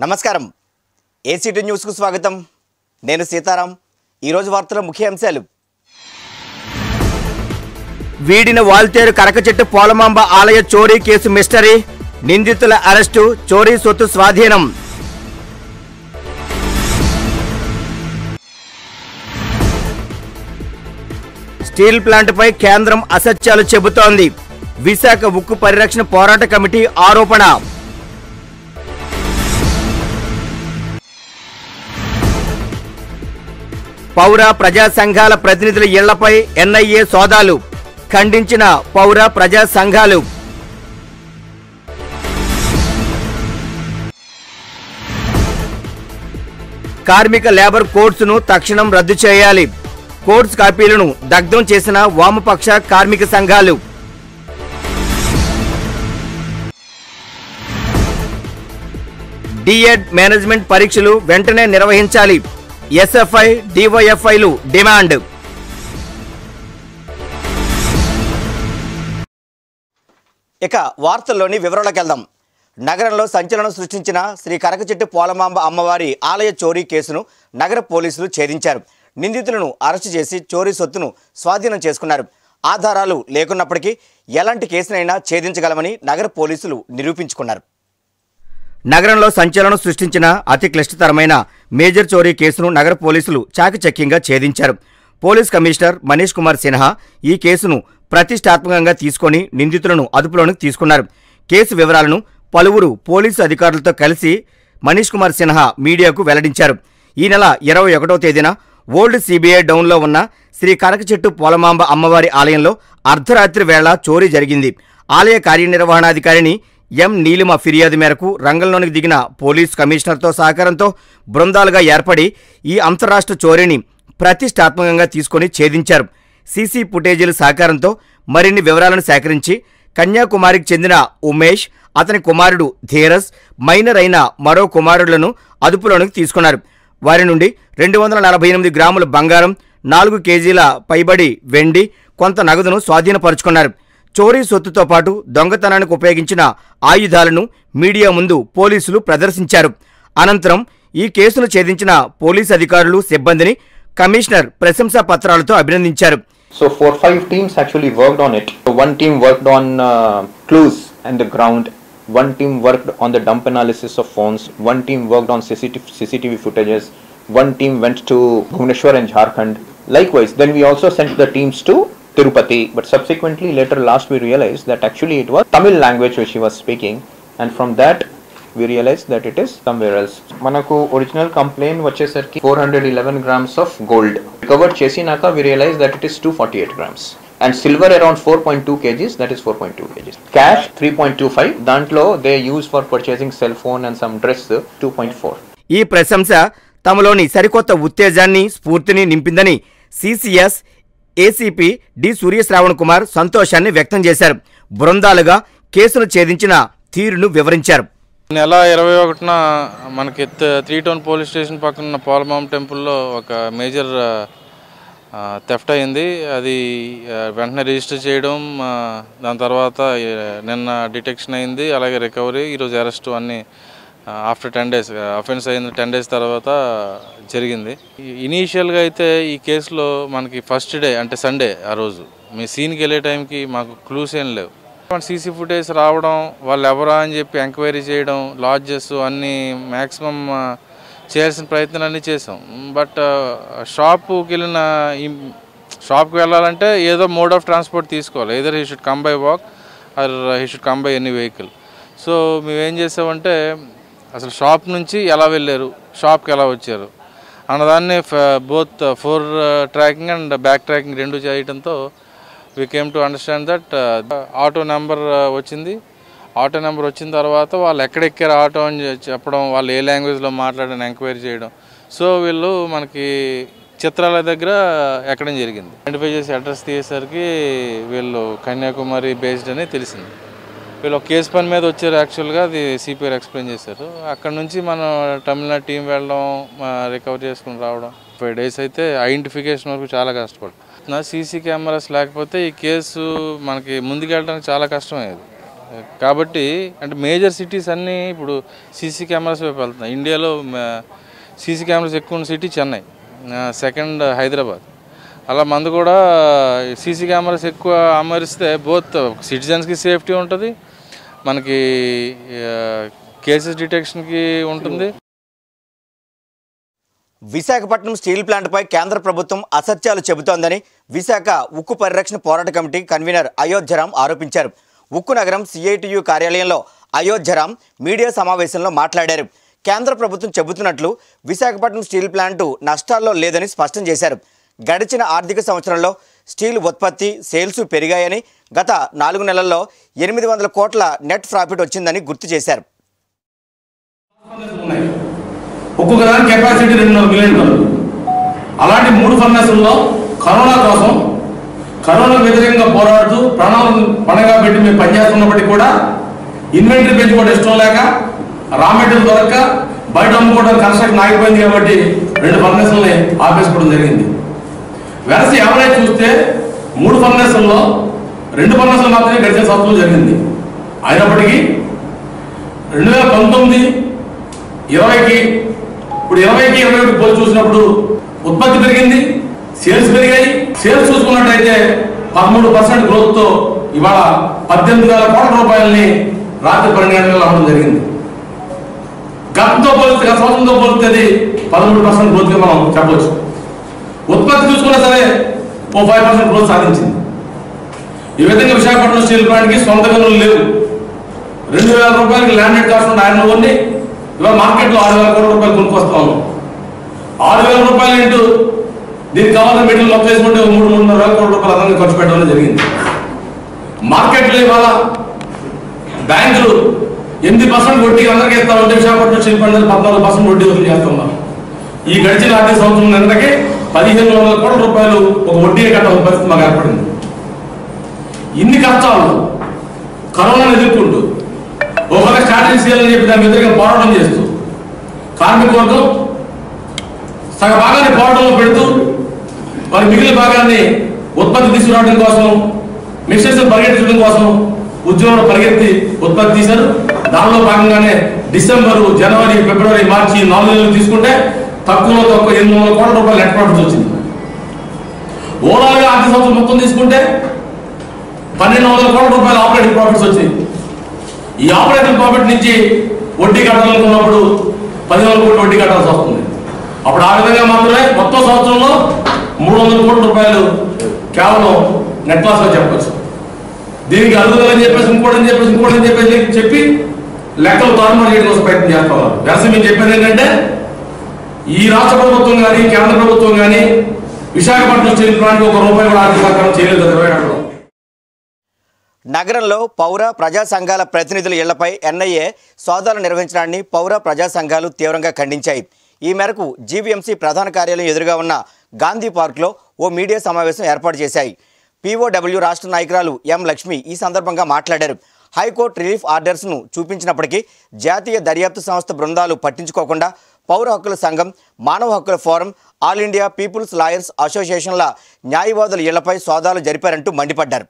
నమస్కారం ఏసీటీ న్యూస్కు స్వాగతం నేను సీతారాం ఈరోజు వార్తల ముఖ్య అంశాలు వీడిన వాల్తేరు కరకచెట్టు పోలమాంబ ఆలయ చోరీ కేసు మిస్టరీ నిందితుల అరెస్టు చోరీ సొత్తు స్వాధీనం స్టీల్ ప్లాంట్పై కేంద్రం అసత్యాలు చెబుతోంది విశాఖ ఉక్కు పరిరక్షణ పోరాట కమిటీ ఆరోపణ పౌర ప్రజా సంఘాల ప్రతినిధుల ఇళ్లపై ఎన్ఐఏ సోదాలు ఖండించిన పౌర ప్రజా సంఘాలు కార్మిక లేబర్ కోడ్స్ను తక్షణం రద్దు చేయాలి కోడ్స్ కాపీలను దగ్ధం చేసిన వామపక్ష కార్మిక సంఘాలు డిఎడ్ మేనేజ్మెంట్ పరీక్షలు వెంటనే నిర్వహించాలి ఎస్ఎఫ్ఐ డివైఎఫ్ఐలు డిమాండ్ ఇక వార్తల్లోని వివరాలకు వెళ్దాం నగరంలో సంచలనం సృష్టించిన శ్రీ కరకచెట్టు పోలమాంబ అమ్మవారి ఆలయ చోరీ కేసును నగర పోలీసులు ఛేదించారు నిందితులను అరెస్టు చేసి చోరీ సొత్తును స్వాధీనం చేసుకున్నారు ఆధారాలు లేకున్నప్పటికీ ఎలాంటి కేసునైనా ఛేదించగలమని నగర పోలీసులు నిరూపించుకున్నారు నగరంలో సంచలనం సృష్టించిన అతి క్లిష్టతరమైన మేజర్ చోరీ కేసును నగర పోలీసులు చాకచక్యంగా ఛేదించారు పోలీస్ కమిషనర్ మనీష్ కుమార్ సిన్హా ఈ కేసును ప్రతిష్టాత్మకంగా తీసుకొని నిందితులను అదుపులోనికి తీసుకున్నారు కేసు వివరాలను పలువురు పోలీసు అధికారులతో కలిసి మనీష్ కుమార్ సిన్హా మీడియాకు వెల్లడించారు ఈ నెల ఇరవై ఒకటో తేదీన ఓల్డ్ సిబిఐ డౌన్లో ఉన్న శ్రీ కనకచెట్టు పోలమాంబ అమ్మవారి ఆలయంలో అర్ధరాత్రి వేళ చోరీ జరిగింది ఆలయ కార్యనిర్వహణాధికారిని ఎం నీలిమ ఫిర్యాదు మేరకు రంగంలోనికి దిగిన పోలీస్ కమిషనర్తో సహకారంతో బృందాలుగా ఏర్పడి ఈ అంతరాష్ట్ర చోరీని ప్రతిష్టాత్మకంగా తీసుకొని ఛేదించారు సీసీ ఫుటేజీల సహకారంతో మరిన్ని వివరాలను సేకరించి కన్యాకుమారికి చెందిన ఉమేష్ అతని కుమారుడు ధీరజ్ మైనర్ అయిన మరో కుమారులను అదుపులోనికి తీసుకున్నారు వారి నుండి రెండు వందల నలభై ఎనిమిది గ్రాముల బంగారం నాలుగు కేజీల పైబడి వెండి కొంత నగదును స్వాధీనపరుచుకున్నారు చోరీ సొత్తుతో పాటు దొంగతనానికి ఉపయోగించిన ఆయుధాలను మీడియా ముందు పోలీసులు ప్రదర్శించారు అనంతరం ఈ కేసును ఛేదించిన పోలీస్ అధికారులు సిబ్బందిని కమిషనర్ ప్రశంసా పత్రాలతో అభినందించారు So four five teams actually worked on it. So one team worked on uh, clues and the ground. One team worked on the dump analysis of phones. One team worked on CCTV, CCTV footages. One team went to Bhubaneswar and Jharkhand. Likewise, then we also sent the teams to Tirupati. But subsequently, later last, we realized that actually it was Tamil language which he was speaking, and from that we realized that it is somewhere else. మనకు original complaint వచ్చేసరికి four hundred eleven grams of gold recover చేసినాక we realise that it is two forty eight grams and silver around four point two kgs that is four point two kgs cash three point two five దాంట్లో they use for purchasing cell phone and some dress two point four ఈ ప్రశంస తమలోని సరికొత్త ఉత్తేజాన్ని స్ఫూర్తిని నింపిందని CCS ACP D Suryashravan Kumar సంతోషాన్ని వ్యక్తం చేశారు బృందాలుగా కేసును ఛేదించిన తీరును వివరించారు నెల ఇరవై ఒకటిన మనకి త- త్రీ టౌన్ పోలీస్ స్టేషన్ పక్కన ఉన్న పోలమాం టెంపుల్లో ఒక మేజర్ థెఫ్ట్ అయింది అది ఆ, వెంటనే రిజిస్టర్ చేయడం ఆ, దాని తర్వాత ఆ, నిన్న డిటెక్షన్ అయింది అలాగే రికవరీ ఈరోజు అరెస్ట్ అన్నీ ఆఫ్టర్ టెన్ డేస్ అఫెన్స్ అయిన టెన్ డేస్ తర్వాత జరిగింది ఇనీషియల్గా అయితే ఈ కేసులో మనకి ఫస్ట్ డే అంటే సండే ఆ రోజు మీ సీన్కి వెళ్ళే టైంకి మాకు క్లూస్ ఏం లేవు సీసీ ఫుటేజ్ రావడం వాళ్ళు ఎవరా అని చెప్పి ఎంక్వైరీ చేయడం లాడ్జెస్ అన్నీ మ్యాక్సిమం చేయాల్సిన ప్రయత్నాలు అన్నీ చేసాం బట్ షాప్కి వెళ్ళిన ఈ- షాప్కి వెళ్ళాలంటే ఏదో మోడ్ ఆఫ్ ట్రాన్స్పోర్ట్ తీసుకోవాలి either he should come by walk or he should come by any vehicle so మేమేం చేసామంటే అసలు షాప్ నుంచి ఎలా వెళ్ళారు షాప్కి ఎలా వచ్చారు అన్నదాన్ని both fore tracking and back tracking రెండు చేయడంతో we came to understand that auto number వచ్చింది ఆటో నెంబర్ వచ్చిన తర్వాత వాళ్ళు ఎక్కడెక్కారు ఆటో అని చె- చెప్పడం వాళ్ళు ఏ లాంగ్వేజ్లో మాట్లాడని ఎంక్వైరీ చేయడం సో వీళ్ళు మనకి చిత్రాల దగ్గర ఎక్కడం జరిగింది ఐడెంటిఫై చేసి అడ్రస్ తీసేసరికి వీళ్ళు కన్యాకుమారి బేస్డ్ అని తెలిసింది వీళ్ళు ఒక కేసు పని మీద వచ్చారు యాక్చువల్గా అది సిపిఆర్ ఎక్స్ప్లెయిన్ చేశారు అక్కడ నుంచి మనం తమిళనాడు టీం వెళ్ళడం రికవర్ చేసుకుని రావడం ఫైవ్ డేస్ అయితే ఐడెంటిఫికేషన్ వరకు చాలా కష్టపడు నా సీసీ కెమెరాస్ లేకపోతే ఈ కేసు మనకి ముందుకెళ్ళడానికి చాలా కష్టమయ్యేది కాబట్టి అంటే మేజర్ సిటీస్ అన్నీ ఇప్పుడు సీసీ కెమెరాస్ వైపు వెళ్తున్నాయి ఇండియాలో సీసీ కెమెరాస్ ఎక్కువ ఉన్న సిటీ చెన్నై సెకండ్ హైదరాబాద్ అలా మంది కూడా సీసీ కెమెరాస్ ఎక్కువ అమరిస్తే బోత్ సిటిజన్స్కి సేఫ్టీ ఉంటుంది మనకి కేసెస్ డిటెక్షన్కి ఉంటుంది విశాఖపట్నం స్టీల్ ప్లాంట్పై కేంద్ర ప్రభుత్వం అసత్యాలు చెబుతోందని విశాఖ ఉక్కు పరిరక్షణ పోరాట కమిటీ కన్వీనర్ అయోధ్యరాం ఆరోపించారు ఉక్కు నగరం సిఐటియు కార్యాలయంలో అయోధ్యరాం మీడియా సమావేశంలో మాట్లాడారు కేంద్ర ప్రభుత్వం చెబుతున్నట్లు విశాఖపట్నం స్టీల్ ప్లాంటు నష్టాల్లో లేదని స్పష్టం చేశారు గడిచిన ఆర్థిక సంవత్సరంలో స్టీల్ ఉత్పత్తి సేల్స్ పెరిగాయని గత నాలుగు నెలల్లో ఎనిమిది వందల కోట్ల నెట్ ప్రాఫిట్ వచ్చిందని గుర్తు చేశారు ఉన్నాయి ఒక్కొక్క దాని కెపాసిటీ రెండున్నర మిలియన్ టన్నులు అలాంటి మూడు ఫర్నెస్ల్లో కరోనా కోసం కరోనా వ్యతిరేకంగా పోరాడుతూ ప్రాణాలను పణంగా పెట్టి మేము పనిచేస్తున్నప్పటికీ కూడా ఇన్వెంటరీ పెంచుకోవడం ఇష్టం లేక రా మెటీరియల్ దొరక్క బయట అమ్ముకోవడం కన్స్ట్రక్షన్ ఆగిపోయింది కాబట్టి రెండు ఫర్నెస్లని ఆపేసుకోవడం జరిగింది వెరసి ఎవరైనా చూస్తే మూడు ఫర్నెస్ల్లో రెండు ఫర్నెస్లు మాత్రమే గడిచిన సంవత్సరం జరిగింది అయినప్పటికీ రెండు వేల పంతొమ్మిది ఇరవైకి ఇప్పుడు ఇరవైకి ఇరవై ఒకటి పోల్చి చూసినప్పుడు ఉత్పత్తి పెరిగింది సేల్స్ పెరిగాయి సేల్స్ చూసుకున్నట్టయితే పదమూడు పర్సెంట్ గ్రోత్ తో ఇవాళ పద్దెనిమిది వేల కోట్ల రూపాయలని రాత్రి పన్నెండు గంటలు అవ్వడం జరిగింది గతంతో పోలిస్తే గత సంవత్సరంతో పోలిస్తే అది పదమూడు పర్సెంట్ గ్రోత్ గా మనం చెప్పవచ్చు ఉత్పత్తి చూసుకున్నా సరే ఓ ఫైవ్ పర్సెంట్ గ్రోత్ సాధించింది ఈ విధంగా విశాఖపట్నం స్టీల్ ప్లాంట్కి సొంత గనులు లేవు రెండు వేల రూపాయలకి ల్యాండెడ్ కాస్ట్ ఉన్న ఆయన కొన్ని ఇవాళ మార్కెట్లో ఆరు వేల కోట్ల రూపాయలు కొనుక్కొస్తా ఉన్నాం ఆరు వేల రూపాయలు ఇంటూ దీనికి కావాల్సిన మెటీరియల్ మొత్తం వేసుకుంటే ఒక మూడు మూడున్నర వేల కోట్ల రూపాయలు అదనంగా ఖర్చు పెట్టడం జరిగింది మార్కెట్లో ఇవాళ బ్యాంకులు ఎనిమిది పర్సెంట్ వడ్డీ అందరికీ ఇస్తా ఉంటే విశాఖపట్నం స్టీల్ ప్లాంట్ పద్నాలుగు పర్సెంట్ వడ్డీ వసూలు చేస్తున్నాం ఈ గడిచిన ఆర్థిక సంవత్సరం నిన్నటికి పదిహేను వందల కోట్ల రూపాయలు ఒక వడ్డీ కట్టాల్సిన పరిస్థితి మాకు ఏర్పడింది ఇన్ని కష్టాలు కరోనాను ఎదుర్కొంటూ ఒక స్ట్రాటజీ చేయాలని చెప్పి దాని వ్యతిరేకంగా పోరాటం చేస్తూ కార్మిక వర్గం సగ భాగాన్ని పోరాటంలో పెడుతూ వారి మిగిలిన భాగాన్ని ఉత్పత్తి తీసుకురావడం కోసం మిషన్స్ పరిగెత్తించడం కోసం ఉద్యోగంలో పరిగెత్తి ఉత్పత్తి తీశారు దానిలో భాగంగానే డిసెంబర్ జనవరి ఫిబ్రవరి మార్చి నాలుగు నెలలు తీసుకుంటే తక్కువలో తక్కువ ఎనిమిది వందల కోట్ల రూపాయలు నెట్ ప్రాఫిట్స్ వచ్చింది ఓవరాల్గా ఆర్థిక సంవత్సరం మొత్తం తీసుకుంటే పన్నెండు వందల కోట్ల రూపాయల ఆపరేటింగ్ ప్రాఫిట్స్ వచ్చాయి ఈ ఆపరేటింగ్ ప్రాఫిట్ నుంచి వడ్డీ కట్టాలనుకున్నప్పుడు పదివేల కోట్ల వడ్డీ కట్టాల్సి వస్తుంది అప్పుడు ఆ విధంగా మాత్రమే మొత్తం సంవత్సరంలో మూడు వందల కోట్ల రూపాయలు కేవలం నెట్ లాస్ గా చెప్పచ్చు దీనికి అరుగుదలని చెప్పేసి ఇంకోటని చెప్పేసి ఇంకోటని చెప్పేసి చెప్పి లెక్కలు తారుమారు చేయడం కోసం ప్రయత్నం చేస్తున్నారు వెరసి మేము చెప్పేది ఏంటంటే ఈ రాష్ట్ర ప్రభుత్వం కానీ కేంద్ర ప్రభుత్వం కానీ విశాఖపట్నం స్టీల్ ప్లాంట్ ఒక రూపాయి కూడా ఆర్థిక సహకారం చేయలేదు ఇరవై ఏడులో నగరంలో పౌర ప్రజా సంఘాల ప్రతినిధుల ఇళ్లపై ఎన్ఐఏ సోదాలు నిర్వహించడాన్ని పౌర ప్రజా సంఘాలు తీవ్రంగా ఖండించాయి ఈ మేరకు జీవీఎంసీ ప్రధాన కార్యాలయం ఎదురుగా ఉన్న గాంధీ పార్క్లో ఓ మీడియా సమావేశం ఏర్పాటు చేశాయి పీఓడబ్ల్యూ రాష్ట్ర నాయకురాలు ఎం లక్ష్మి ఈ సందర్భంగా మాట్లాడారు హైకోర్టు రిలీఫ్ ఆర్డర్స్ను చూపించినప్పటికీ జాతీయ దర్యాప్తు సంస్థ బృందాలు పట్టించుకోకుండా పౌర హక్కుల సంఘం మానవ హక్కుల forum all India peoples lawyers అసోసియేషన్ల న్యాయవాదుల ఇళ్లపై సోదాలు జరిపారంటూ మండిపడ్డారు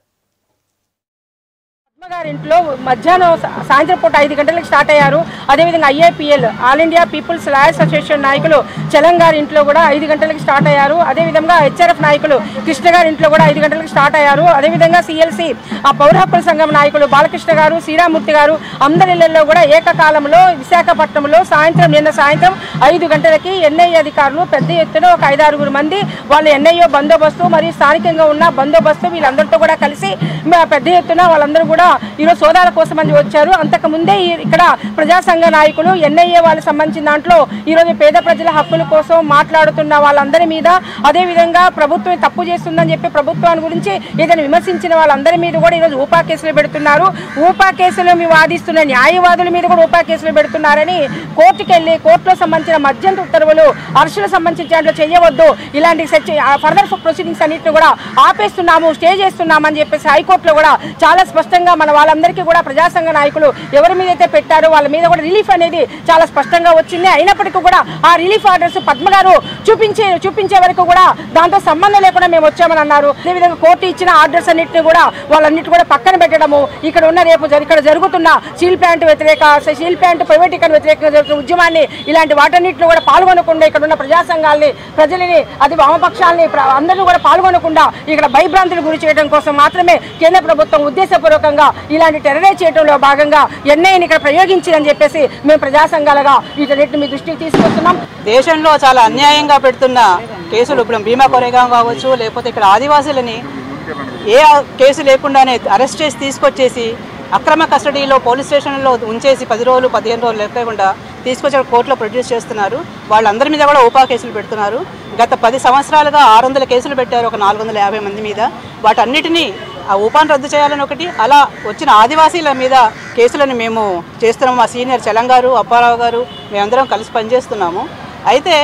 గారి ఇంట్లో మధ్యాహ్నం సా- సాయంత్రం పూట ఐదు గంటలకు స్టార్ట్ అయ్యారు అదేవిధంగా IAPL all India peoples lawyers association నాయకులు చలం గారి ఇంట్లో కూడా ఐదు గంటలకు స్టార్ట్ అయ్యారు అదేవిధంగా హెచ్ఆర్ఎఫ్ నాయకులు కృష్ణ గారి ఇంట్లో కూడా ఐదు గంటలకు స్టార్ట్ అయ్యారు అదేవిధంగా సిఎల్సి ఆ పౌర హక్కుల సంఘం నాయకులు బాలకృష్ణ గారు శ్రీరామూర్తి గారు అందరి ఇళ్లలో కూడా ఏకకాలంలో విశాఖపట్నంలో సాయంత్రం నిన్న సాయంత్రం ఐదు గంటలకి ఎన్ఐఏ అధికారులు పెద్ద ఎత్తున ఒక ఐదారుగురు మంది వాళ్ళ ఎన్ఐఓ బందోబస్తు మరియు స్థానికంగా ఉన్న బందోబస్తు వీళ్ళందరితో కూడా కలిసి మ- పెద్ద ఎత్తున వాళ్ళందరూ కూడా ఈరోజు సోదాల కోసం అని వచ్చారు అంతకు ముందే ఈ- ఇక్కడ ప్రజా సంఘ నాయకులు ఎన్ఐఏ వాళ్ళకి సంబంధించిన దాంట్లో ఈరోజు పేద ప్రజల హక్కుల కోసం మాట్లాడుతున్న వాళ్ళందరి మీద అదే విధంగా ప్రభుత్వం తప్పు చేస్తుందని చెప్పి ప్రభుత్వాన్ని గురించి ఏదైనా విమర్శించిన వాళ్ళందరి మీద కూడా ఈరోజు ఊపా కేసులు పెడుతున్నారు ఊపా కేసులు మీ వాదిస్తున్న న్యాయవాదుల మీద కూడా ఊపా కేసులు పెడుతున్నారని కోర్టుకు వెళ్ళి కోర్టులో సంబంధించిన మధ్యంత ఉత్తర్వులు అరెస్టులకు సంబంధించిన దాంట్లో చేయవద్దు ఇలాంటి ఫర్దర్ ప్రొసీడింగ్స్ అన్నింటిని కూడా ఆపేస్తున్నాము స్టే చేస్తున్నామని చెప్పేసి హైకోర్టులో కూడా చాలా స్పష్టంగా మన వాళ్ళందరికీ కూడా ప్రజా సంఘ నాయకులు ఎవరి మీద అయితే పెట్టారో వాళ్ళ మీద కూడా రిలీఫ్ అనేది చాలా స్పష్టంగా వచ్చింది అయినప్పటికీ కూడా ఆ రిలీఫ్ ఆర్డర్స్ పద్మ గారు చూపించే చూపించే వరకు కూడా దాంతో సంబంధం లేకుండా మేము వచ్చామని అన్నారు అదేవిధంగా కోర్టు ఇచ్చిన ఆర్డర్స్ అన్నింటినీ కూడా వాళ్ళన్నిటి కూడా పక్కన పెట్టడము ఇక్కడ ఉన్న రేపు జరి- ఇక్కడ జరుగుతున్న స్టీల్ ప్లాంట్ వ్యతిరేక స్టీల్ ప్లాంట్ ప్రైవేటీకరణ వ్యతిరేకంగా జరుగుతున్న ఉద్యమాన్ని ఇలాంటి వాటన్నిటిలో కూడా పాల్గొనకుండా ఇక్కడ ఉన్న ప్రజా సంఘాలని ప్రజలని అది వామపక్షాలని ప్ర- అందరూ కూడా పాల్గొనకుండా ఇక్కడ భయభ్రాంతులు గురి చేయడం కోసం మాత్రమే కేంద్ర ప్రభుత్వం ఉద్దేశపూర్వకంగా ఇలాంటి టెర్రరైజ్ చేయడంలో భాగంగా ఎన్ఐని ఇక్కడ ప్రయోగించిందని చెప్పేసి మేము ప్రజా సంఘాలుగా వీటన్నిటిని మీ దృష్టికి తీసుకొస్తున్నాం దేశంలో చాలా అన్యాయంగా పెడుతున్న కేసులు ఇప్పుడు భీమా కొరేగాం కావచ్చు లేకపోతే ఇక్కడ ఆదివాసులని ఏ కేసు లేకుండానే అరెస్ట్ చేసి తీసుకొచ్చేసి అక్రమ కస్టడీలో పోలీస్ స్టేషన్లో ఉంచేసి పది రోజులు పదిహేను రోజులు లేకుండా తీసుకొచ్చి అక్కడ కోర్టులో ప్రొడ్యూస్ చేస్తున్నారు వాళ్ళందరి మీద కూడా ఊపా కేసులు పెడుతున్నారు గత పది సంవత్సరాలుగా ఆరు వందల కేసులు పెట్టారు ఒక నాలుగు వందల యాభై మంది మీద వాటన్నిటినీ ఆ ఊపాన్ని రద్దు చేయాలని ఒకటి అలా వచ్చిన ఆదివాసీల మీద కేసులను మేము చేస్తున్నాము మా సీనియర్ చలంగారు అప్పారావు గారు మేమందరం కలిసి పనిచేస్తున్నాము అయితే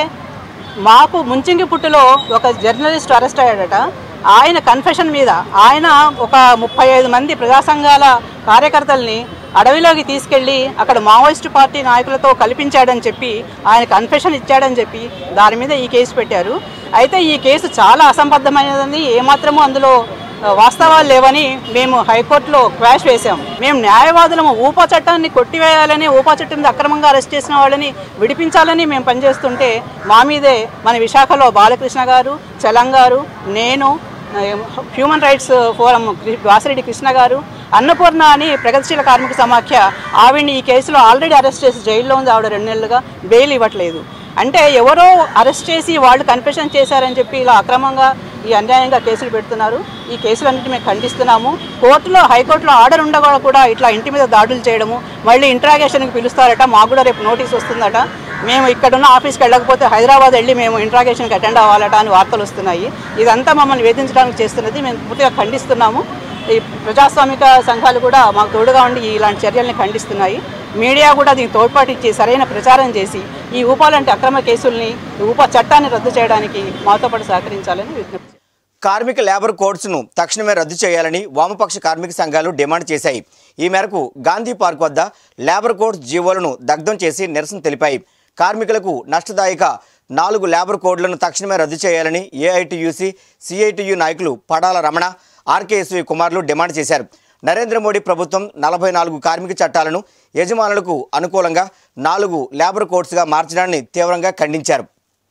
మాకు ముంచింగి పుట్టులో ఒక జర్నలిస్ట్ అరెస్ట్ అయ్యాడట ఆయన కన్ఫెషన్ మీద ఆయన ఒక ముప్పై ఐదు మంది ప్రజా సంఘాల కార్యకర్తల్ని అడవిలోకి తీసుకెళ్లి అక్కడ మావోయిస్టు పార్టీ నాయకులతో కల్పించాడని చెప్పి ఆయన కన్ఫెషన్ ఇచ్చాడని చెప్పి దాని మీద ఈ కేసు పెట్టారు అయితే ఈ కేసు చాలా అసంబద్ధమైనదని ఏమాత్రమూ అందులో ఆ, వాస్తవాలు లేవని మేము హైకోర్టులో క్వాష్ వేశాం మేము న్యాయవాదులము ఊపా చట్టాన్ని కొట్టివేయాలని ఊపా చట్టం మీద అక్రమంగా అరెస్ట్ చేసిన వాళ్ళని విడిపించాలని మేము పనిచేస్తుంటే మా మీదే మన విశాఖలో బాలకృష్ణ గారు చలం గారు నేను ఆ, హ్యూమన్ రైట్స్ ఫోరం కృ- వాసిరెడ్డి కృష్ణ గారు అన్నపూర్ణ అని ప్రగతిశీల కార్మిక సమాఖ్య ఆవిడ్ని ఈ కేసులో ఆల్రెడీ అరెస్ట్ చేసి జైల్లో ఉంది ఆవిడ రెండు నెలలుగా బెయిల్ ఇవ్వట్లేదు అంటే ఎవరో అరెస్ట్ చేసి వాళ్ళు కన్ఫెషన్ చేశారని చెప్పి ఇలా అక్రమంగా ఈ అన్యాయంగా కేసులు పెడుతున్నారు ఈ కేసులన్నింటినీ మేము ఖండిస్తున్నాము కోర్టులో హైకోర్టులో ఆర్డర్ ఉండగా కూడా ఇట్లా ఇంటి మీద దాడులు చేయడము మళ్ళీ ఇంట్రాగేషన్కి పిలుస్తారట మాకు కూడా రేపు నోటీస్ వస్తుందట మేము ఇక్కడున్న ఆఫీస్కి వెళ్ళకపోతే హైదరాబాద్ వెళ్ళి మేము ఇంట్రాగేషన్కి అటెండ్ అవ్వాలట అని వార్తలు వస్తున్నాయి ఇదంతా మమ్మల్ని వేధించడానికి చేస్తున్నది మేము పూర్తిగా ఖండిస్తున్నాము ఈ ప్రజాస్వామిక సంఘాలు కూడా మాకు తోడుగా ఉండి ఇలాంటి చర్యల్ని ఖండిస్తున్నాయి మీడియా కూడా దీనికి తోడ్పాటు ఇచ్చి సరైన ప్రచారం చేసి ఈ ఊపా లాంటి అక్రమ కేసుల్ని ఈ ఊపా చట్టాన్ని రద్దు చేయడానికి మాతో పాటు సహకరించాలని విజ్ఞప్తి కార్మిక లేబర్ కోడ్స్ను తక్షణమే రద్దు చేయాలని వామపక్ష కార్మిక సంఘాలు డిమాండ్ చేశాయి ఈ మేరకు గాంధీ పార్క్ వద్ద లేబర్ కోడ్స్ జీవోలను దగ్ధం చేసి నిరసన తెలిపాయి కార్మికులకు నష్టదాయక నాలుగు లేబర్ కోడ్లను తక్షణమే రద్దు చేయాలని ఏఐటియుసి సిఐటియు నాయకులు పడాల రమణ ఆర్కేఎస్వి కుమార్లు డిమాండ్ చేశారు నరేంద్ర మోడీ ప్రభుత్వం నలభై నాలుగు కార్మిక చట్టాలను యజమానులకు అనుకూలంగా నాలుగు లేబర్ కోడ్స్గా మార్చడాన్ని తీవ్రంగా ఖండించారు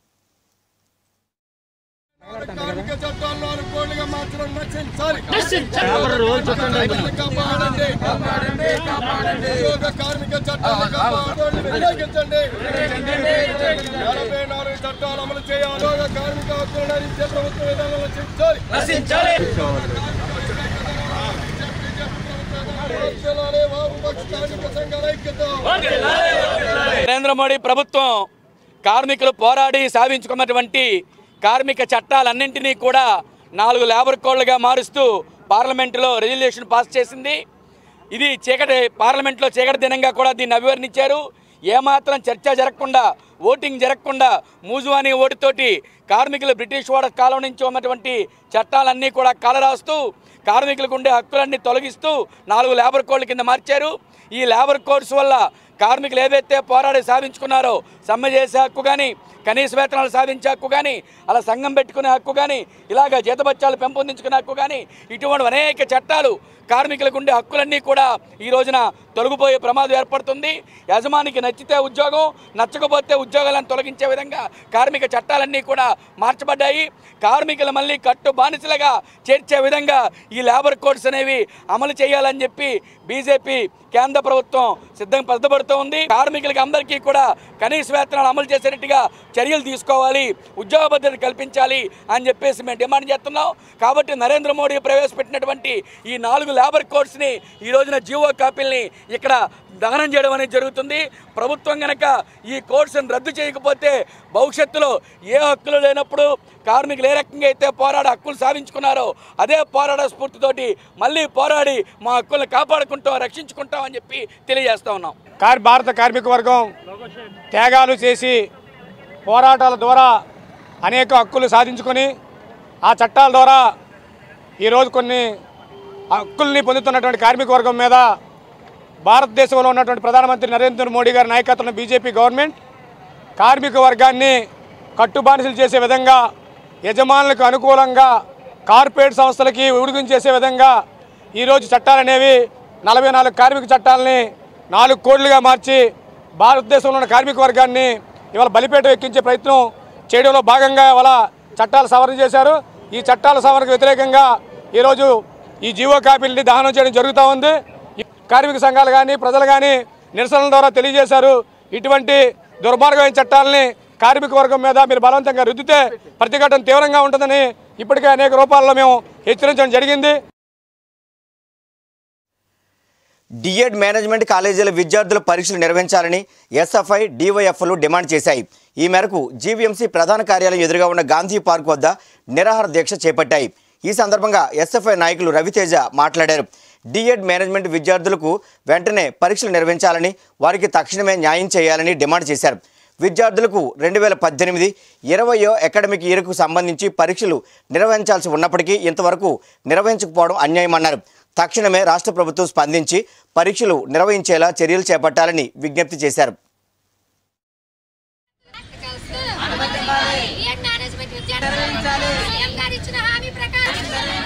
కార్మిక చట్టాలను అనుకోండిగా మార్చడం నశించాలి కాపాడండి ఉద్యోగ కార్మిక చట్టాలను కాపాడండి వ్యతిరేకించండి నలభై నాలుగు చట్టాలు అమలు చేయాలి ఉద్యోగ కార్మిక హక్కులను హరించే ప్రభుత్వ విధానాలను నశించాలి నశించాలి వామపక్ష కార్మిక సంఘాల ఐక్యత నరేంద్ర మోడీ ప్రభుత్వం కార్మికులు పోరాడి సాధించుకున్నటువంటి కార్మిక చట్టాలన్నింటినీ కూడా నాలుగు లేబర్ కోడ్లుగా మారుస్తూ పార్లమెంటులో రెజల్యూషన్ పాస్ చేసింది ఇది చీకటి పార్లమెంట్లో చీకటి దినంగా కూడా దీన్ని అభివర్ణించారు ఏమాత్రం చర్చ జరగకుండా ఓటింగ్ జరగకుండా మూజువాని ఓటుతోటి కార్మికులు బ్రిటిష్ వాడ కాలం నుంచి ఉన్నటువంటి చట్టాలన్నీ కూడా కాలరాస్తూ కార్మికులకు ఉండే హక్కులన్నీ తొలగిస్తూ నాలుగు లేబర్ కోడ్ల కింద మార్చారు ఈ లేబర్ కోడ్స్ వల్ల కార్మికులు ఏదైతే పోరాడి సాధించుకున్నారో సమ్మె చేసే హక్కు కానీ కనీస వేతనాలు సాధించే హక్కు కానీ అలా సంఘం పెట్టుకునే హక్కు కానీ ఇలాగ జీతబత్యాలు పెంపొందించుకునే హక్కు కానీ ఇటువంటి అనేక చట్టాలు కార్మికులకు ఉండే హక్కులన్నీ కూడా ఈ రోజున తొలగిపోయే ప్రమాదం ఏర్పడుతుంది యజమానికి నచ్చితే ఉద్యోగం నచ్చకపోతే ఉద్యోగాలను తొలగించే విధంగా కార్మిక చట్టాలన్నీ కూడా మార్చబడ్డాయి కార్మికులు మళ్ళీ కట్టు బానిసలుగా చేర్చే విధంగా ఈ లేబర్ కోడ్స్ అనేవి అమలు చేయాలని చెప్పి బీజేపీ కేంద్ర ప్రభుత్వం సిద్ధం సిద్ధపడుతూ ఉంది కార్మికులకి అందరికీ కూడా కనీస వేతనాలు అమలు చేసేటట్టుగా చర్యలు తీసుకోవాలి ఉద్యోగ భద్రత కల్పించాలి అని చెప్పేసి మేము డిమాండ్ చేస్తున్నాం కాబట్టి నరేంద్ర మోడీ ప్రవేశపెట్టినటువంటి ఈ నాలుగు లేబర్ కోడ్స్ని ఈ రోజున జీవో కాపీల్ని ఇక్కడ దహనం చేయడం అనేది జరుగుతుంది ప్రభుత్వం గనక ఈ కోడ్స్ని రద్దు చేయకపోతే భవిష్యత్తులో ఏ హక్కులు లేనప్పుడు కార్మికులు ఏ రకంగా అయితే పోరాడి హక్కులు సాధించుకున్నారో అదే పోరాట స్ఫూర్తితోటి మళ్ళీ పోరాడి మా హక్కులను కాపాడుకుంటాం రక్షించుకుంటాం అని చెప్పి తెలియజేస్తా ఉన్నాం కార్ భారత కార్మిక వర్గం త్యాగాలు చేసి పోరాటాల ద్వారా అనేక హక్కులు సాధించుకొని ఆ చట్టాల ద్వారా ఈరోజు కొన్ని హక్కుల్ని పొందుతున్నటువంటి కార్మిక వర్గం మీద భారతదేశంలో ఉన్నటువంటి ప్రధానమంత్రి నరేంద్ర మోడీ గారి నాయకత్వంలో బీజేపీ గవర్నమెంట్ కార్మిక వర్గాన్ని కట్టుబానిసలు చేసే విధంగా యజమానులకు అనుకూలంగా కార్పొరేట్ సంస్థలకి ఉడుగుం చేసే విధంగా ఈరోజు చట్టాలు అనేవి నలభై నాలుగు కార్మిక చట్టాలని నాలుగు కోడ్లుగా మార్చి భారతదేశంలో ఉన్న కార్మిక వర్గాన్ని ఇవాళ బలిపేట ఎక్కించే ప్రయత్నం చేయడంలో భాగంగా ఇవాళ చట్టాలు సవరణ చేశారు ఈ చట్టాల సవరణకు వ్యతిరేకంగా ఈరోజు ఈ జీవో కాపీలని దహనం చేయడం జరుగుతూ ఉంది ఈ కార్మిక సంఘాలు కానీ ప్రజలు కానీ నిరసనల ద్వారా తెలియజేశారు ఇటువంటి దుర్మార్గమైన చట్టాలని కార్మిక వర్గం మీద మీరు బలవంతంగా రుద్దితే ప్రతిఘటన తీవ్రంగా ఉంటుందని ఇప్పటికే అనేక రూపాల్లో మేము హెచ్చరించడం జరిగింది డిఎడ్ మేనేజ్మెంట్ కాలేజీల విద్యార్థుల పరీక్షలు నిర్వహించాలని ఎస్ఎఫ్ఐ డివైఎఫ్లు డిమాండ్ చేశాయి ఈ మేరకు జీవీఎంసీ ప్రధాన కార్యాలయం ఎదురుగా ఉన్న గాంధీ పార్క్ వద్ద నిరాహార దీక్ష చేపట్టాయి ఈ సందర్భంగా ఎస్ఎఫ్ఐ నాయకులు రవితేజ మాట్లాడారు డిఎడ్ మేనేజ్మెంట్ విద్యార్థులకు వెంటనే పరీక్షలు నిర్వహించాలని వారికి తక్షణమే న్యాయం చేయాలని డిమాండ్ చేశారు విద్యార్థులకు రెండు వేల పద్దెనిమిది ఇరవయో అకాడమిక్ ఇయర్కు సంబంధించి పరీక్షలు నిర్వహించాల్సి ఉన్నప్పటికీ ఇంతవరకు నిర్వహించకపోవడం అన్యాయమన్నారు తక్షణమే రాష్ట్ర ప్రభుత్వం స్పందించి పరీక్షలు నిర్వహించేలా చర్యలు చేపట్టాలని విజ్ఞప్తి చేశారు బిఎడ్ మేనేజ్మెంట్ విద్యార్థులు సీఎం గారు ఇచ్చిన హామీ ప్రకారం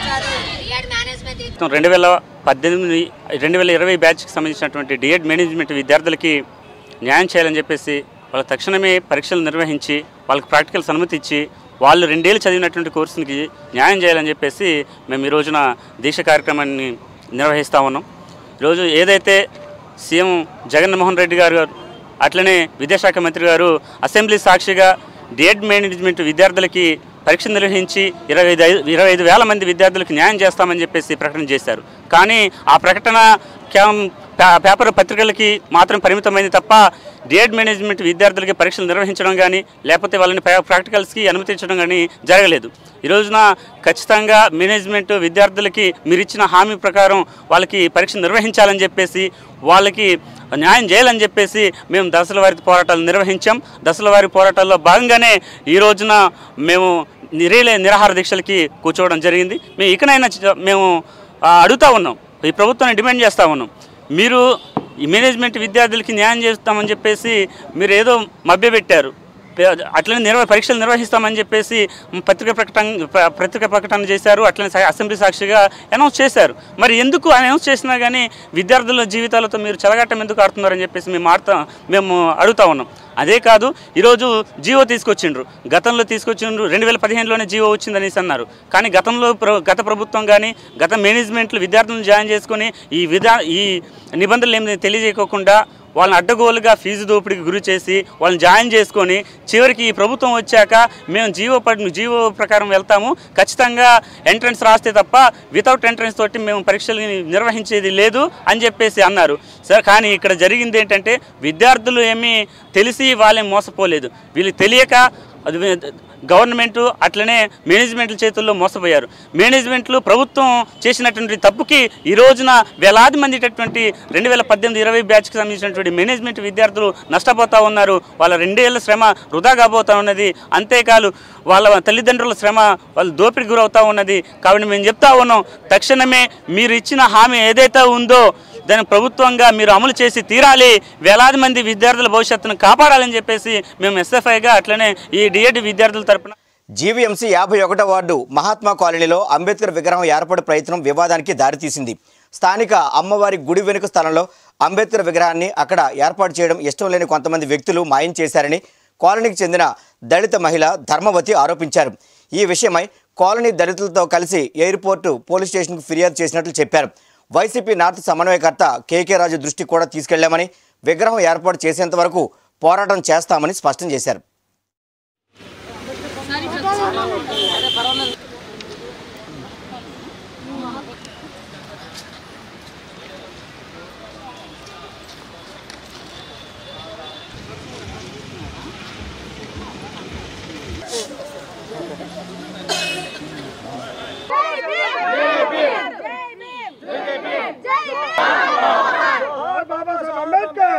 బిఎడ్ మేనేజ్మెంట్ రెండు వేల పద్దెనిమిది రెండు వేల ఇరవై బ్యాచ్కి సంబంధించినటువంటి డిఎడ్ మేనేజ్మెంట్ విద్యార్థులకి న్యాయం చేయాలని చెప్పేసి వాళ్ళకి తక్షణమే పరీక్షలు నిర్వహించి వాళ్ళకి ప్రాక్టికల్స్ అనుమతి ఇచ్చి వాళ్ళు రెండేళ్ళు చదివినటువంటి కోర్సునికి న్యాయం చేయాలని చెప్పేసి మేము ఈ రోజున దీక్ష కార్యక్రమాన్ని నిర్వహిస్తూ ఉన్నాం ఈరోజు ఏదైతే సీఎం జగన్మోహన్ రెడ్డి గారు అట్లనే విద్యాశాఖ మంత్రి గారు అసెంబ్లీ సాక్షిగా డిఎడ్ మేనేజ్మెంట్ విద్యార్థులకి పరీక్ష నిర్వహించి ఇరవై ఐదు ఇరవై ఐదు వేల మంది విద్యార్థులకు న్యాయం చేస్తామని చెప్పేసి ప్రకటన చేశారు కానీ ఆ ప్రకటన కేవలం పే- పేపర్ పత్రికలకి మాత్రం పరిమితమైంది తప్ప డిఎడ్ మేనేజ్మెంట్ విద్యార్థులకి పరీక్షలు నిర్వహించడం కానీ లేకపోతే వాళ్ళని ప్రా- ప్రాక్టికల్స్కి అనుమతించడం కానీ జరగలేదు ఈ రోజున ఖచ్చితంగా మేనేజ్మెంట్ విద్యార్థులకి మీరు ఇచ్చిన హామీ ప్రకారం వాళ్ళకి పరీక్ష నిర్వహించాలని చెప్పేసి వాళ్ళకి న్యాయం చేయాలని చెప్పేసి మేము దశల వారి పోరాటాలు నిర్వహించాం దశల వారి పోరాటాల్లో భాగంగానే ఈ రోజున మేము నిరీలే నిరాహార దీక్షలకి కూర్చోవడం జరిగింది మేము ఇకనైనా చ- మేము ఆ, అడుగుతా ఉన్నాం ఈ ప్రభుత్వాన్ని డిమాండ్ చేస్తూ ఉన్నాం మీరు ఈ మేనేజ్మెంట్ విద్యార్థులకి న్యాయం చేస్తామని చెప్పేసి మీరు ఏదో మభ్యపెట్టారు పే- అట్లనే నిర్వ పరీక్షలు నిర్వహిస్తామని చెప్పేసి పత్రిక ప్రకటన ప్ర- పత్రిక ప్రకటన చేశారు అట్లనే సా- అసెంబ్లీ సాక్షిగా అనౌన్స్ చేశారు మరి ఎందుకు అనౌన్స్ చేసినా కానీ విద్యార్థుల జీవితాలతో మీరు చెలగాటం ఎందుకు ఆడుతున్నారని చెప్పేసి మేము ఆడుతా మేము అడుగుతా ఉన్నాం అదే కాదు ఈరోజు జీవో తీసుకొచ్చిండ్రు గతంలో తీసుకొచ్చిండ్రు రెండు వేల పదిహేనులోనే జీవో వచ్చిందనేసి అన్నారు కానీ గతంలో ప్ర గత ప్రభుత్వం కానీ గత మేనేజ్మెంట్లు విద్యార్థులను జాయిన్ చేసుకొని ఈ విధా ఈ నిబంధనలు ఏమి తెలియజేయకోకుండా వాళ్ళని అడ్డగోలుగా ఫీజు దోపిడీకి గురి చేసి వాళ్ళని జాయిన్ చేసుకొని చివరికి ఈ ప్రభుత్వం వచ్చాక మేము జీవో పడి జీవో ప్రకారం వెళ్తాము ఖచ్చితంగా ఎంట్రన్స్ రాస్తే తప్ప వితౌట్ ఎంట్రన్స్ తోటి మేము పరీక్షలు నిర్వహించేది లేదు అని చెప్పేసి అన్నారు సార్ కానీ ఇక్కడ జరిగింది ఏంటంటే విద్యార్థులు ఏమీ తెలిసి వాళ్ళేం మోసపోలేదు వీళ్ళు తెలియక అది గవర్నమెంట్ అట్లనే మేనేజ్మెంట్ల చేతుల్లో మోసపోయారు మేనేజ్మెంట్లు ప్రభుత్వం చేసినటువంటి తప్పుకి ఈ రోజున వేలాది మందిటటువంటి రెండు వేల పద్దెనిమిది ఇరవై బ్యాచ్కి సంబంధించినటువంటి మేనేజ్మెంట్ విద్యార్థులు నష్టపోతూ ఉన్నారు వాళ్ళ రెండేళ్ల శ్రమ వృధా కాబోతా ఉన్నది అంతేకాదు వాళ్ళ తల్లిదండ్రుల శ్రమ వాళ్ళు దోపిడికి గురవుతూ ఉన్నది కాబట్టి మేము చెప్తా ఉన్నాం తక్షణమే మీరు ఇచ్చిన హామీ ఏదైతే ఉందో దాన్ని ప్రభుత్వంగా మీరు అమలు చేసి తీరాలి వేలాది మంది విద్యార్థుల భవిష్యత్తును కాపాడాలని చెప్పేసి మేము ఎస్ఎఫ్ఐగా అట్లనే ఈ డిఎడ్ విద్యార్థుల తరపున జీవీఎంసీ యాభై ఒకటో వార్డు మహాత్మా కాలనీలో అంబేద్కర్ విగ్రహం ఏర్పాటు ప్రయత్నం వివాదానికి దారితీసింది స్థానిక అమ్మవారి గుడి వెనుక స్థలంలో అంబేద్కర్ విగ్రహాన్ని అక్కడ ఏర్పాటు చేయడం ఇష్టం లేని కొంతమంది వ్యక్తులు మాయం చేశారని కాలనీకి చెందిన దళిత మహిళ ధర్మవతి ఆరోపించారు ఈ విషయమై కాలనీ దళితులతో కలిసి ఎయిర్పోర్టు పోలీస్ స్టేషన్కు ఫిర్యాదు చేసినట్లు చెప్పారు వైసీపీ నార్త్ సమన్వయకర్త కేకే రాజు దృష్టికి కూడా తీసుకెళ్లామని విగ్రహం ఏర్పాటు చేసేంత వరకు పోరాటం చేస్తామని స్పష్టం చేశారు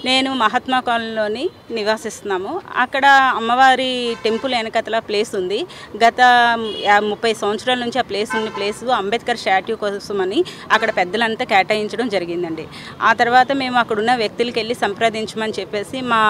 నేను మహాత్మా కాలనీలోని నివాసిస్తున్నాము అక్కడ అమ్మవారి టెంపుల్ వెనకతల ప్లేస్ ఉంది గత యా- ముప్పై సంవత్సరాల నుంచి ఆ ప్లేస్ ఉన్న ప్లేస్ అంబేద్కర్ స్టాట్యూ కోసమని అక్కడ పెద్దలంతా కేటాయించడం జరిగిందండి ఆ తర్వాత మేము అక్కడున్న వ్యక్తులకి వెళ్ళి సంప్రదించమని చెప్పేసి మా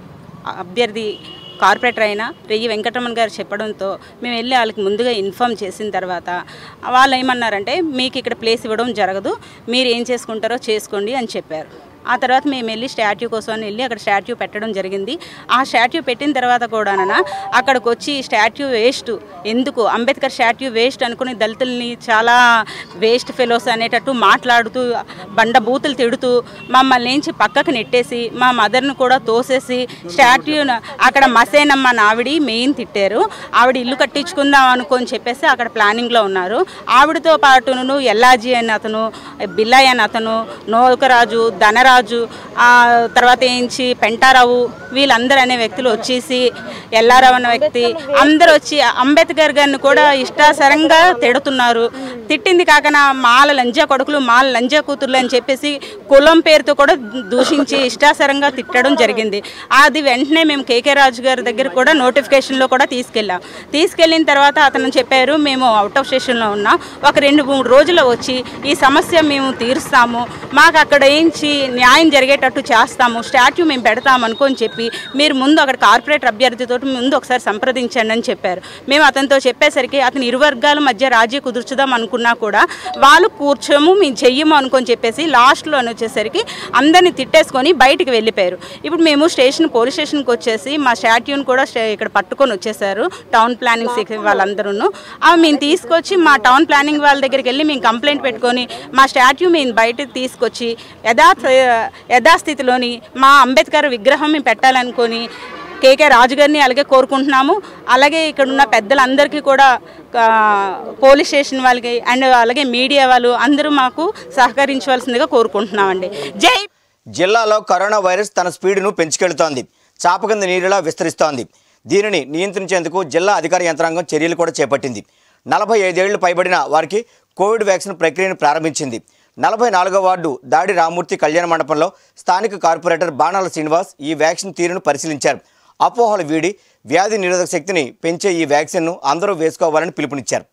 అభ్యర్థి కార్పొరేటర్ అయిన రెయ్యి వెంకటరమణ గారు చెప్పడంతో మేము వెళ్ళి వాళ్ళకి ముందుగా ఇన్ఫామ్ చేసిన తర్వాత వాళ్ళు ఏమన్నారంటే మీకు ఇక్కడ ప్లేస్ ఇవ్వడం జరగదు మీరు ఏం చేసుకుంటారో చేసుకోండి అని చెప్పారు ఆ తర్వాత మేము వెళ్ళి స్టాట్యూ కోసం అని వెళ్ళి అక్కడ స్టాట్యూ పెట్టడం జరిగింది ఆ స్టాట్యూ పెట్టిన తర్వాత కూడా అక్కడికి వచ్చి స్టాట్యూ వేస్ట్ ఎందుకు అంబేద్కర్ స్టాట్యూ వేస్ట్ అనుకుని దళితుల్ని చాలా వేస్ట్ ఫెలోస్ అనేటట్టు మాట్లాడుతూ బండ బూతులు తిడుతూ మమ్మల్ని నుంచి పక్కకు నెట్టేసి మా మదర్ను కూడా తోసేసి స్టాట్యూ అక్కడ మసేనమ్మ అని ఆవిడ మెయిన్ తిట్టారు ఆవిడ ఇల్లు కట్టించుకుందాం అనుకొని చెప్పేసి అక్కడ ప్లానింగ్లో ఉన్నారు ఆవిడతో పాటును ఎల్లాజీ అని అతను బిల్లాయి అని అతను నోకరాజు ధనరాజు ఆ తర్వాత ఏంచి పెంటారావు వీళ్ళందరూ అనే వ్యక్తులు వచ్చేసి ఎల్లారావు అనే వ్యక్తి అందరూ వచ్చి అంబేద్కర్ గారిని కూడా ఇష్టాసరంగా తిడుతున్నారు తిట్టింది కాకనా మాల లంజా కొడుకులు మాల లంజా కూతుర్లు అని చెప్పేసి కులం పేరుతో కూడా దూషించి ఇష్టాసరంగా తిట్టడం జరిగింది అది వెంటనే మేము కేకే రాజు గారి దగ్గర కూడా నోటిఫికేషన్లో కూడా తీసుకెళ్ళాం తీసుకెళ్ళిన తర్వాత అతను చెప్పారు మేము అవుట్ ఆఫ్ స్టేషన్లో ఉన్నాం ఒక రెండు మూడు రోజుల్లో వచ్చి ఈ సమస్య మేము తీరుస్తాము మాకు అక్కడ ఏంచి న్యాయం జరిగేటట్టు చేస్తాము స్టాట్యూ మేము పెడతాము అనుకొని చెప్పి మీరు ముందు అక్కడ కార్పొరేటర్ అభ్యర్థితో ముందు ఒకసారి సంప్రదించండి అని చెప్పారు మేము అతనితో చెప్పేసరికి అతను ఇరు వర్గాల మధ్య రాజీ కుదుర్చుదాం అనుకున్నా కూడా వాళ్ళు కూర్చోము మేము చెయ్యము అనుకొని చెప్పేసి లాస్ట్లో వచ్చేసరికి అందరిని తిట్టేసుకొని బయటికి వెళ్ళిపోయారు ఇప్పుడు మేము స్టేషన్ పోలీస్ స్టేషన్కి వచ్చేసి మా స్టాట్యూని కూడా స్టే- ఇక్కడ పట్టుకొని వచ్చేసారు టౌన్ ప్లానింగ్ సెక్షన్ వాళ్ళందరూ అవి మేము తీసుకొచ్చి మా టౌన్ ప్లానింగ్ వాళ్ళ దగ్గరికి వెళ్ళి మేము కంప్లైంట్ పెట్టుకొని మా స్టాట్యూ మేము బయటకు తీసుకొచ్చి యథా యథాస్థితిలోని మా అంబేద్కర్ విగ్రహం మేము పెట్టాలనుకొని కేకే రాజు గారిని అలాగే కోరుకుంటున్నాము అలాగే ఇక్కడ ఉన్న పెద్దలందరికీ కూడా ఆ, పోలీస్ స్టేషన్ వాళ్ళకి అండ్ అలాగే మీడియా వాళ్ళు అందరూ మాకు సహకరించవలసిందిగా కోరుకుంటున్నామండి జై జిల్లాలో కరోనా వైరస్ తన స్పీడ్ను పెంచుకెళ్తోంది చాప కింద నీరులా విస్తరిస్తోంది దీనిని నియంత్రించేందుకు జిల్లా అధికార యంత్రాంగం చర్యలు కూడా చేపట్టింది నలభై ఐదేళ్లు పైబడిన వారికి కోవిడ్ వ్యాక్సిన్ ప్రక్రియను ప్రారంభించింది నలభై నాలుగో వార్డు దాడి రామూర్తి కళ్యాణ మండపంలో స్థానిక కార్పొరేటర్ బాణాల శ్రీనివాస్ ఈ వ్యాక్సిన్ తీరును పరిశీలించారు అపోహలు వీడి వ్యాధి నిరోధక శక్తిని పెంచే ఈ వ్యాక్సిన్ను అందరూ వేసుకోవాలని పిలుపునిచ్చారు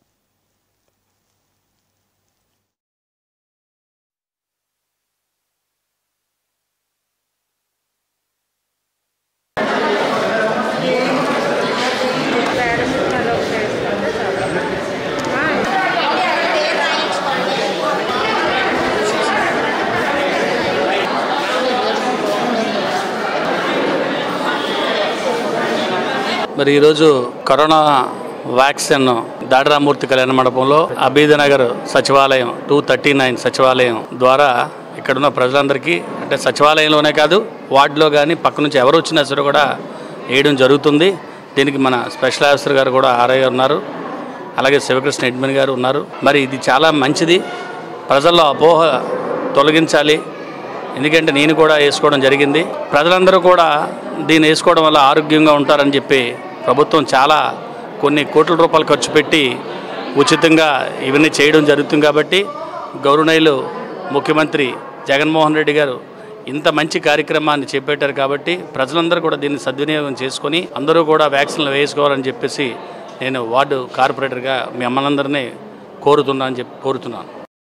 మరి ఈరోజు కరోనా వ్యాక్సిన్ దాడిరామూర్తి కళ్యాణ మండపంలో అబీదనగర్ సచివాలయం టూ థర్టీ నైన్ సచివాలయం ద్వారా ఇక్కడున్న ప్రజలందరికీ అంటే సచివాలయంలోనే కాదు వార్డులో కానీ పక్క నుంచి ఎవరు వచ్చినా సరే కూడా వేయడం జరుగుతుంది దీనికి మన స్పెషల్ ఆఫీసర్ గారు కూడా ఆర్ఐ ఉన్నారు అలాగే శివకృష్ణ అడ్మిన్ గారు ఉన్నారు మరి ఇది చాలా మంచిది ప్రజల్లో అపోహ తొలగించాలి ఎందుకంటే నేను కూడా వేసుకోవడం జరిగింది ప్రజలందరూ కూడా దీన్ని వేసుకోవడం వల్ల ఆరోగ్యంగా ఉంటారని చెప్పి ప్రభుత్వం చాలా కొన్ని కోట్ల రూపాయలు ఖర్చు పెట్టి ఉచితంగా ఇవన్నీ చేయడం జరుగుతుంది కాబట్టి గౌరవనీయులు ముఖ్యమంత్రి జగన్మోహన్ రెడ్డి గారు ఇంత మంచి కార్యక్రమాన్ని చేపట్టారు కాబట్టి ప్రజలందరూ కూడా దీన్ని సద్వినియోగం చేసుకొని అందరూ కూడా వ్యాక్సిన్లు వేసుకోవాలని చెప్పేసి నేను వార్డు కార్పొరేటర్గా మీ అమ్మలందరినీ కోరుతున్నా అని చెప్పి కోరుతున్నాను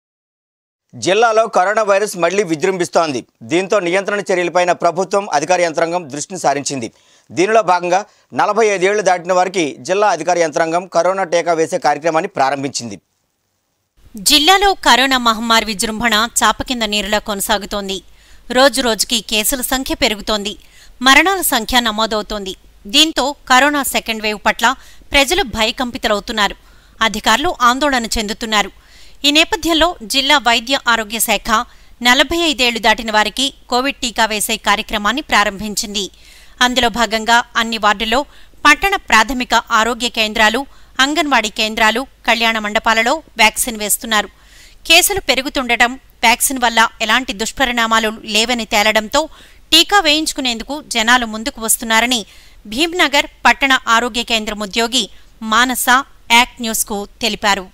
జిల్లాలో కరోనా వైరస్ మళ్లీ విజృంభిస్తోంది దీంతో నియంత్రణ చర్యలపైన ప్రభుత్వం అధికార యంత్రాంగం దృష్టిని సారించింది దీనిలో భాగంగా నలభై ఐదేళ్లు దాటిన వారికి జిల్లా అధికార యంత్రాంగం కరోనా టీకా వేసే కార్యక్రమాన్ని ప్రారంభించింది జిల్లాలో కరోనా మహమ్మారి విజృంభణ చాప కింద నీరులా కొనసాగుతోంది రోజు రోజుకి కేసుల సంఖ్య పెరుగుతోంది మరణాల సంఖ్య నమోదవుతోంది దీంతో కరోనా సెకండ్ వేవ్ పట్ల ప్రజలు భయకంపితులవుతున్నారు అధికారులు ఆందోళన చెందుతున్నారు ఈ నేపథ్యంలో జిల్లా వైద్య ఆరోగ్య శాఖ నలభై ఐదేళ్లు దాటిన వారికి కోవిడ్ టీకా వేసే కార్యక్రమాన్ని ప్రారంభించింది అందులో భాగంగా అన్ని వార్డుల్లో పట్టణ ప్రాథమిక ఆరోగ్య కేంద్రాలు అంగన్వాడీ కేంద్రాలు కళ్యాణ మండపాలలో వ్యాక్సిన్ వేస్తున్నారు కేసులు పెరుగుతుండటం వ్యాక్సిన్ వల్ల ఎలాంటి దుష్పరిణామాలు లేవని తేలడంతో టీకా వేయించుకునేందుకు జనాలు ముందుకు వస్తున్నారని భీమ్నగర్ పట్టణ ఆరోగ్య కేంద్రం ఉద్యోగి మానస యాక్ట్ న్యూస్కు తెలిపారు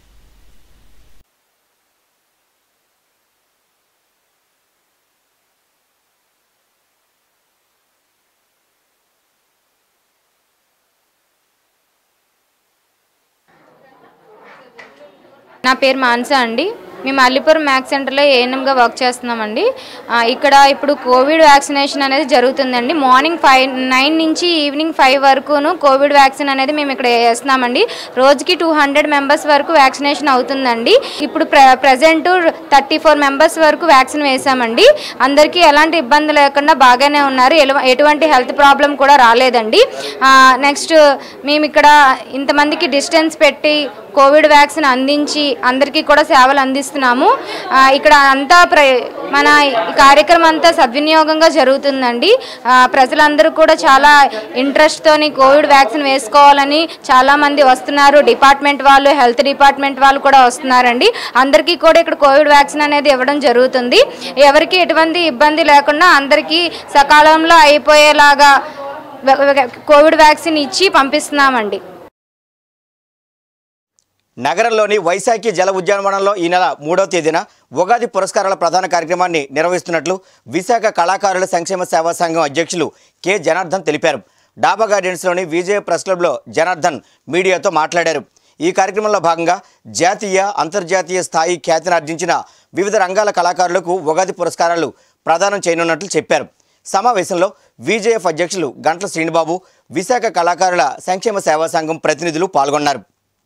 నా పేరు మాన్సా అండి మేము అల్లిపురం మ్యాక్స్ సెంటర్లో ఏఎన్ఎంగా వర్క్ చేస్తున్నామండి ఆ, ఇక్కడ ఇప్పుడు కోవిడ్ వ్యాక్సినేషన్ అనేది జరుగుతుందండి మార్నింగ్ ఫైవ్ నైన్ నుంచి ఈవినింగ్ ఫైవ్ వరకును కోవిడ్ వ్యాక్సిన్ అనేది మేము ఇక్కడ వేస్తున్నామండి రోజుకి టూ హండ్రెడ్ మెంబర్స్ వరకు వ్యాక్సినేషన్ అవుతుందండి ఇప్పుడు ప్ర ప్రజెంట్ థర్టీ ఫోర్ మెంబర్స్ వరకు వ్యాక్సిన్ వేసామండి అందరికీ ఎలాంటి ఇబ్బంది లేకుండా బాగానే ఉన్నారు ఎలు- ఎటువంటి హెల్త్ ప్రాబ్లం కూడా రాలేదండి నెక్స్ట్ మేము ఇక్కడ ఇంతమందికి డిస్టెన్స్ పెట్టి కోవిడ్ వ్యాక్సిన్ అందించి అందరికీ కూడా సేవలు అందిస్తున్నాము ఆ, ఇక్కడ అంతా ప్ర మన ఈ కార్యక్రమం అంతా సద్వినియోగంగా జరుగుతుందండి ఆ, ప్రజలందరూ కూడా చాలా ఇంట్రెస్ట్తోని కోవిడ్ వ్యాక్సిన్ వేసుకోవాలని చాలామంది వస్తున్నారు డిపార్ట్మెంట్ వాళ్ళు హెల్త్ డిపార్ట్మెంట్ వాళ్ళు కూడా వస్తున్నారండి అందరికీ కూడా ఇక్కడ కోవిడ్ వ్యాక్సిన్ అనేది ఇవ్వడం జరుగుతుంది ఎవరికి ఎటువంటి ఇబ్బంది లేకుండా అందరికీ సకాలంలో అయిపోయేలాగా వ్య- వ్య- కోవిడ్ వ్యాక్సిన్ ఇచ్చి పంపిస్తున్నామండి నగరంలోని వైశాఖి జల ఉద్యానవనంలో ఈ నెల మూడవ తేదీన ఉగాది పురస్కారాల ప్రధాన కార్యక్రమాన్ని నిర్వహిస్తున్నట్లు విశాఖ కళాకారుల సంక్షేమ సేవా సంఘం అధ్యక్షులు కె జనార్దన్ తెలిపారు డాబా గార్డెన్స్లోని విజయ ప్రెస్ క్లబ్లో జనార్దన్ మీడియాతో మాట్లాడారు ఈ కార్యక్రమంలో భాగంగా జాతీయ అంతర్జాతీయ స్థాయి ఖ్యాతిని ఆర్జించిన వివిధ రంగాల కళాకారులకు ఉగాది పురస్కారాలు ప్రదానం చేయనున్నట్లు చెప్పారు సమావేశంలో విజేఎఫ్ అధ్యక్షులు గంట్ల శ్రీనిబాబు విశాఖ కళాకారుల సంక్షేమ సేవా సంఘం ప్రతినిధులు పాల్గొన్నారు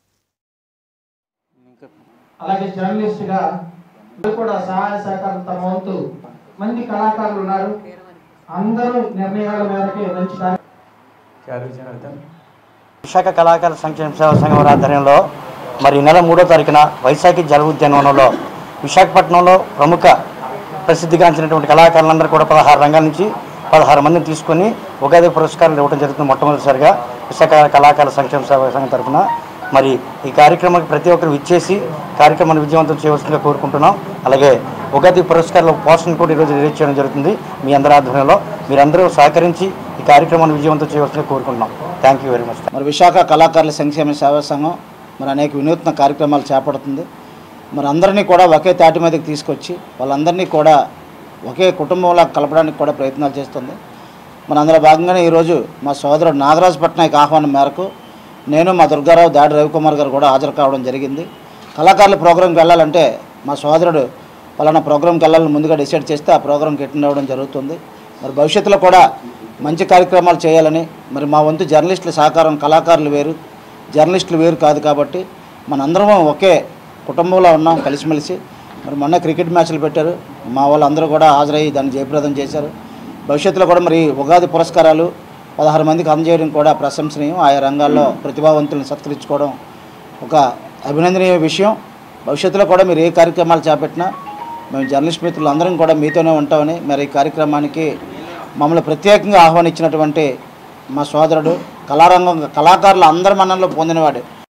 అలాగే జర్నలిస్ట్గా మీరు కూడా సహాయ సహకారం తమ వంతు మంది కళాకారులు ఉన్నారు అందరూ నిర్ణయాల మేరకే మంచి కార్య- విశాఖ కళాకార సంక్షేమ సేవా సంఘం ఆధ్వర్యంలో మరి ఈ నెల మూడో తారీఖున వైశాఖి జల ఉద్యానవనంలో విశాఖపట్నంలో ప్రముఖ ప్రసిద్ధిగాంచినటువంటి కళాకారులందరూ కూడా పదహారు రంగాల నుంచి పదహారు మందిని తీసుకొని ఉగాది పురస్కారాలు ఇవ్వడం జరుగుతుంది మొట్టమొదటిసారిగా విశాఖ కళాకారుల సంక్షేమ సేవా సంఘం తరఫున మరి ఈ కార్యక్రమానికి ప్రతి ఒక్కరు ఇచ్చేసి కార్యక్రమాన్ని విజయవంతం చేయవలసిందిగా కోరుకుంటున్నాం అలాగే ఉగాది పురస్కారాల పోస్టర్ని కూడా ఈరోజు రిలీజ్ చేయడం జరుగుతుంది మీ అందరి ఆధ్వర్యంలో మీరందరూ సహకరించి ఈ కార్యక్రమాన్ని విజయవంతం చేయవలసిందిగా కోరుకుంటున్నాం థ్యాంక్ యూ వెరీ మచ్ మరి విశాఖ కళాకారుల సంక్షేమ సేవా సంఘం మరి అనేక వినూత్న కార్యక్రమాలు చేపడుతుంది మరి అందరినీ కూడా ఒకే తాటి మీదకి తీసుకొచ్చి వాళ్ళందరినీ కూడా ఒకే కుటుంబంలా కలపడానికి కూడా ప్రయత్నాలు చేస్తుంది మన అందులో భాగంగానే ఈరోజు మా సోదరుడు నాగరాజు పట్నాయక్ ఆహ్వానం మేరకు నేను మా దుర్గారావు దాడి రవికుమార్ గారు కూడా హాజరు కావడం జరిగింది కళాకారుల ప్రోగ్రాంకి వెళ్ళాలంటే మా సోదరుడు పలానా ప్రోగ్రాంకి వెళ్ళాలని ముందుగా డిసైడ్ చేస్తే ఆ ప్రోగ్రాంకి అటెండ్ అవ్వడం జరుగుతుంది మరి భవిష్యత్తులో కూడా మంచి కార్యక్రమాలు చేయాలని మరి మా వంతు జర్నలిస్టుల సహకారం కళాకారులు వేరు జర్నలిస్టులు వేరు కాదు కాబట్టి మనందరం ఒకే కుటుంబంలో ఉన్నాం కలిసిమెలిసి మరి మొన్న క్రికెట్ మ్యాచ్లు పెట్టారు మా వాళ్ళందరూ కూడా హాజరయ్యి దాన్ని జయప్రదం చేశారు భవిష్యత్తులో కూడా మరి ఉగాది పురస్కారాలు పదహారు మందికి అందజేయడం కూడా ప్రశంసనీయం ఆయా రంగాల్లో ప్రతిభావంతులను సత్కరించుకోవడం ఒక అభినందనీయ విషయం భవిష్యత్తులో కూడా మీరు ఏ కార్యక్రమాలు చేపట్టినా మేము జర్నలిస్ట్ మిత్రులు అందరం కూడా మీతోనే ఉంటామని మరి ఈ కార్యక్రమానికి మమ్మల్ని ప్రత్యేకంగా ఆహ్వానించినటువంటి మా సోదరుడు కళారంగం కళాకారులు అందరి మనంలో పొందినవాడు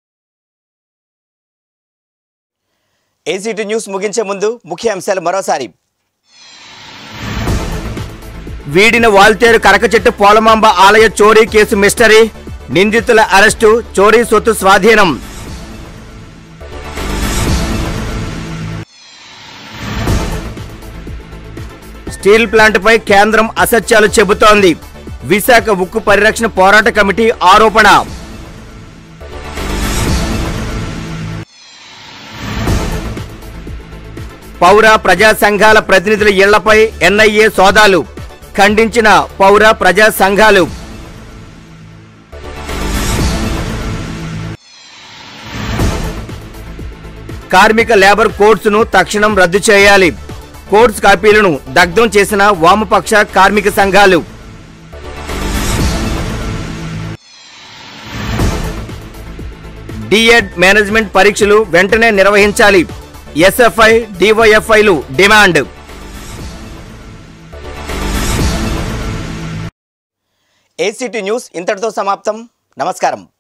ఏసీటీ న్యూస్ ముగించే ముందు ముఖ్య అంశాలు మరోసారి వీడిన వాల్తేరు కరకచెట్టు పోలమాంబ ఆలయ చోరీ కేసు మిస్టరీ నిందితుల అరెస్టు చోరీ సొత్తు స్వాధీనం స్టీల్ ప్లాంట్పై కేంద్రం అసత్యాలు చెబుతోంది విశాఖ ఉక్కు పరిరక్షణ పోరాట కమిటీ ఆరోపణ పౌర ప్రజా సంఘాల ప్రతినిధుల ఇళ్లపై ఎన్ఐఏ సోదాలు ఖండించిన పౌర ప్రజా సంఘాలు కార్మిక లేబర్ కోడ్స్ను తక్షణం రద్దు చేయాలి కోడ్స్ కాపీలను దగ్ధం చేసిన వామపక్ష కార్మిక సంఘాలు డిఎడ్ మేనేజ్మెంట్ పరీక్షలు వెంటనే నిర్వహించాలి ఎస్ఎఫ్ఐ డివైఎఫ్ఐలు డిమాండ్ ఏసీటీ న్యూస్ ఇంతటితో సమాప్తం నమస్కారం